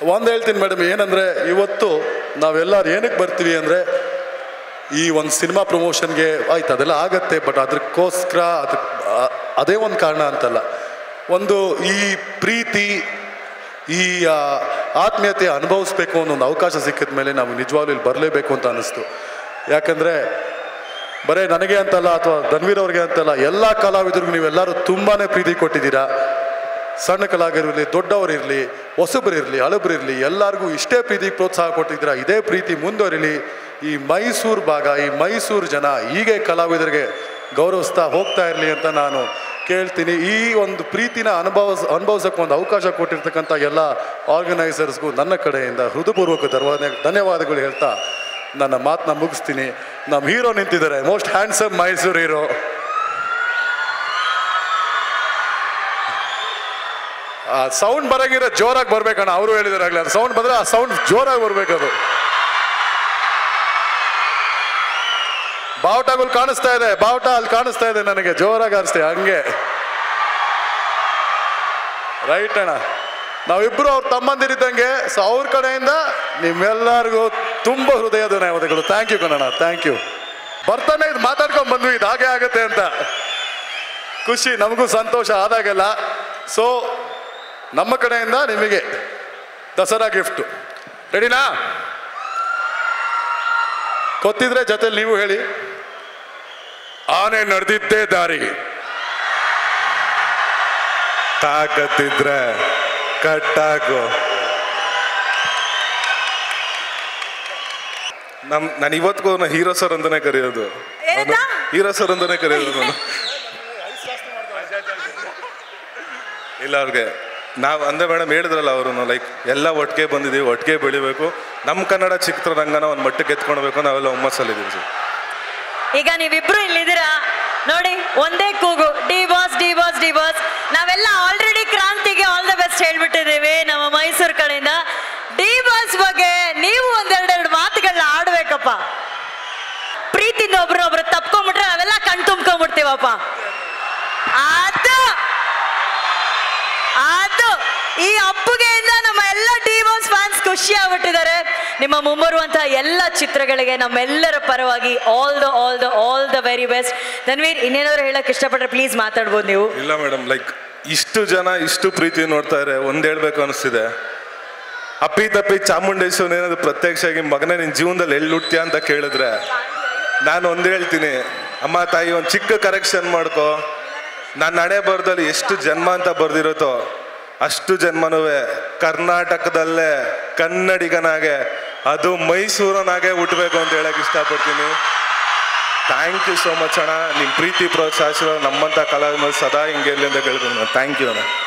ಒಂದು ಹೇಳ್ತೀನಿ ಮೇಡಮ್ ಏನಂದರೆ ಇವತ್ತು ನಾವೆಲ್ಲರೂ ಏನಕ್ಕೆ ಬರ್ತೀವಿ ಅಂದರೆ ಈ ಒಂದು ಸಿನಿಮಾ ಪ್ರಮೋಷನ್ಗೆ ಆಯ್ತು ಅದೆಲ್ಲ ಆಗತ್ತೆ ಬಟ್ ಅದಕ್ಕೋಸ್ಕರ ಅದು ಅದೇ ಒಂದು ಕಾರಣ ಅಂತಲ್ಲ ಒಂದು ಈ ಪ್ರೀತಿ ಈ ಆ, ಆತ್ಮೀಯತೆ ಅನುಭವಿಸ್ಬೇಕು ಅನ್ನೋ ಒಂದು ಅವಕಾಶ ಸಿಕ್ಕಿದ ಮೇಲೆ ನಾವು ನಿಜವಾಗ್ಲೂ ಇಲ್ಲಿ ಬರಲೇಬೇಕು ಅಂತ ಅನ್ನಿಸ್ತು ಯಾಕಂದರೆ ಬರೀ ನನಗೆ ಅಂತಲ್ಲ ಅಥವಾ ಧನ್ವೀರ್ ಅವ್ರಿಗೆ ಅಂತಲ್ಲ ಎಲ್ಲ ಕಲಾವಿದರಿಗೂ ನೀವೆಲ್ಲರೂ ತುಂಬಾ ಪ್ರೀತಿ ಕೊಟ್ಟಿದ್ದೀರಾ ಸಣ್ಣ ಕಲಾವಿದರಿರಲಿ ದೊಡ್ಡವರಿರಲಿ ಹೊಸಬರಿರಲಿ ಹಳಬರಿರಲಿ ಎಲ್ಲರಿಗೂ ಇಷ್ಟೇ ಪ್ರೀತಿ ಪ್ರೋತ್ಸಾಹ ಕೊಟ್ಟಿದ್ದೀರಾ ಇದೇ ಪ್ರೀತಿ ಮುಂದುವರಿಲಿ ಈ ಮೈಸೂರು ಭಾಗ ಈ ಮೈಸೂರು ಜನ ಹೀಗೆ ಕಲಾವಿದರಿಗೆ ಗೌರವಿಸ್ತಾ ಹೋಗ್ತಾ ಇರಲಿ ಅಂತ ನಾನು ಕೇಳ್ತೀನಿ ಈ ಒಂದು ಪ್ರೀತಿನ ಅನುಭವಿಸ್ ಅನುಭವಿಸೋಕೆ ಒಂದು ಅವಕಾಶ ಕೊಟ್ಟಿರ್ತಕ್ಕಂಥ ಎಲ್ಲ ಆರ್ಗನೈಸರ್ಸ್ಗೂ ನನ್ನ ಕಡೆಯಿಂದ ಹೃದಯಪೂರ್ವಕ ಧನ್ಯವಾದ ಧನ್ಯವಾದಗಳು ಹೇಳ್ತಾ ನನ್ನ ಮಾತನ್ನ ಮುಗಿಸ್ತೀನಿ ನಮ್ಮ ಹೀರೋ ನಿಂತಿದ್ದಾರೆ ಮೋಸ್ಟ್ ಹ್ಯಾಂಡ್ಸಮ್ ಮೈಸೂರು ಹೀರೋ ಆ ಸೌಂಡ್ ಬರಂಗಿರೋ ಜೋರಾಗಿ ಬರ್ಬೇಕಣ್ಣ ಅವರು ಹೇಳಿದಾರೆ ಆಗ್ಲಿ ಅದು ಸೌಂಡ್ ಬಂದ್ರೆ ಆ ಸೌಂಡ್ ಜೋರಾಗಿ ಬರ್ಬೇಕದು ಬಾವುಟಗಳು ಕಾಣಿಸ್ತಾ ಇದೆ ಬಾವುಟ ಅಲ್ಲಿ ಕಾಣಿಸ್ತಾ ಇದೆ ನನಗೆ ಜೋರಾಗಿ ಅನಿಸ್ತೆ ಹಂಗೆ ರೈಟ್ ಅಣ್ಣ ನಾವಿಬ್ರು ಅವ್ರ ತಮ್ಮಂದಿರಿದ್ದಂಗೆ ಸೊ ಅವ್ರ ಕಡೆಯಿಂದ ನಿಮ್ಮೆಲ್ಲರಿಗೂ ತುಂಬ ಹೃದಯ ಧನ್ಯವಾದಗಳು ಥ್ಯಾಂಕ್ ಯು ಕಣಣ್ಣ ಥ್ಯಾಂಕ್ ಯು ಬರ್ತಾನೆ ಇದು ಮಾತಾಡ್ಕೊಂಡ್ ಬಂದ್ವಿ ಇದು ಹಾಗೆ ಆಗತ್ತೆ ಅಂತ ಖುಷಿ ನಮಗೂ ಸಂತೋಷ ಆದಾಗೆಲ್ಲ ಸೊ ನಮ್ಮ ಕಡೆಯಿಂದ ನಿಮಗೆ ದಸರಾ ಗಿಫ್ಟ್ ರೆಡಿನಾ ಗೊತ್ತಿದ್ರೆ ಜೊತೆಲಿ ನೀವು ಹೇಳಿ ಆನೆ ನಡೆದಿದ್ದೇ ದಾರಿ ತಾಕತ್ತಿದ್ರೆ ಕಟ್ಟಾಕು ನಮ್ ನಾನು ಇವತ್ತಿಗೂ ಅವ್ರನ್ನ ಹೀರೋ ಸರ್ ಅಂತಾನೆ ಕರೆಯೋದು ಏನಂತ? ಹೀರೋ ಸರ್ ಅಂತಾನೆ ಕರೆಯೋದು ನಾನು ಇಲ್ಲ ಅವ್ರಿಗೆ ನಾವು ಅಂದೆ ಮೇಡಮ್ ಹೇಳಿದ್ರಲ್ಲ ಅವರು ಲೈಕ್ ಎಲ್ಲ ಒಟ್ಟಿಗೆ ಬಂದಿದ್ದೀವಿ ಒಟ್ಟಿಗೆ ಬೆಳಿಬೇಕು ನಮ್ಮ ಕನ್ನಡ ಚಿತ್ರರಂಗನ ಒಂದು ಮಟ್ಟಕ್ಕೆ ಎತ್ಕೊಳ್ಬೇಕು ನಾವೆಲ್ಲ ಹುಮ್ಮಸ್ಸಲ್ಲಿದ್ದೀವಿ ಸರ್ ಈಗ ನೀವಿಬ್ರು ಇಲ್ಲಿದ್ದೀರಾ ನೋಡಿ ಒಂದೇ ಕೂಗು D boss D boss D boss ನಾವೆಲ್ಲ ಆಲ್ರೆಡಿ ಕ್ರಾಂತಿಗೆ ಆಲ್ ದ ಬೆಸ್ಟ್ ಹೇಳ್ಬಿಟ್ಟಿದ್ದೀವಿ ನಮ್ಮ ಮೈಸೂರು ಕಡೆಯಿಂದ ಡಿ ಬಾಸ್ ಬಗ್ಗೆ ನೀವು ಒಂದೆರಡೆರಡು ಮಾತುಗಳನ್ನ ಆಡ್ಬೇಕಪ್ಪ ಪ್ರೀತಿಯಿಂದ ಒಬ್ರನ್ನೊಬ್ರು ತಪ್ಕೊಂಡ್ಬಿಟ್ರೆ ನಾವೆಲ್ಲ ಕಣ್ ತುಂಬ್ಕೊಂಡ್ಬಿಡ್ತೀವಪ್ಪ ಅದು ಅದು ಈ ಅಪ್ಪುಗೆಯಿಂದ ನಮ್ಮ ಎಲ್ಲ ಡಿ ಬಾಸ್ ಫ್ಯಾನ್ಸ್ ಖುಷಿ ಆಗ್ಬಿಟ್ಟಿದ್ದಾರೆ ನಿಮ್ಮ ಮುಂಬರುವಂತಹ ಎಲ್ಲ ಚಿತ್ರಗಳಿಗೆ ನಮ್ಮೆಲ್ಲರ ಪರವಾಗಿ all the all the all the very best Dhanveer ಇನ್ನೇನಾದ್ರು ಹೇಳಕ್ ಇಷ್ಟಪಟ್ರೆ ಪ್ಲೀಸ್ ಮಾತಾಡ್ಬೋದು ನೀವು ಇಲ್ಲ ಮೇಡಮ್ ಲೈಕ್ ಇಷ್ಟು ಜನ ಇಷ್ಟು ಪ್ರೀತಿ ನೋಡ್ತಾ ಇದ್ರೆ ಒಂದ್ ಹೇಳ್ಬೇಕು ಅನಿಸ್ತಿದೆ ಅಪ್ಪಿ ತಪ್ಪಿ ಚಾಮುಂಡೇಶ್ವರಿ ಏನಾದ್ರು ಪ್ರತ್ಯಕ್ಷವಾಗಿ ಮಗನೇ ನಿನ್ ಜೀವನದಲ್ಲಿ ಎಲ್ಲಿ ಹುಟ್ಟ್ಯಾ ಅಂತ ಕೇಳಿದ್ರೆ ನಾನು ಒಂದ್ ಹೇಳ್ತೀನಿ ಅಮ್ಮ ತಾಯಿ ಒಂದು ಚಿಕ್ಕ ಕರೆಕ್ಷನ್ ಮಾಡ್ಕೊ ನನ್ನ ಹಣೆ ಬರದಲ್ಲಿ ಎಷ್ಟು ಜನ್ಮ ಅಂತ ಬರ್ದಿರುತ್ತೋ ಅಷ್ಟು ಜನ್ಮನುವೆ ಕರ್ನಾಟಕದಲ್ಲೇ ಕನ್ನಡಿಗನಾಗೆ ಅದು ಮೈಸೂರನಾಗೆ ಹುಟ್ಟಬೇಕು ಅಂತ ಹೇಳಕ್ ಇಷ್ಟಪಡ್ತೀನಿ ಥ್ಯಾಂಕ್ ಯು ಸೋ ಮಚ್ ಅಣ್ಣ ನಿಮ್ಮ ಪ್ರೀತಿ ಪ್ರೋತ್ಸಾಹಿಸಿರೋ ನಮ್ಮಂಥ ಕಲಾವಿದರು ಸದಾ ಹಿಂಗೆ ಇರಲಿ ಅಂತ ಕೇಳ್ತೀನಿ ಥ್ಯಾಂಕ್ ಯು ಅಣ್ಣ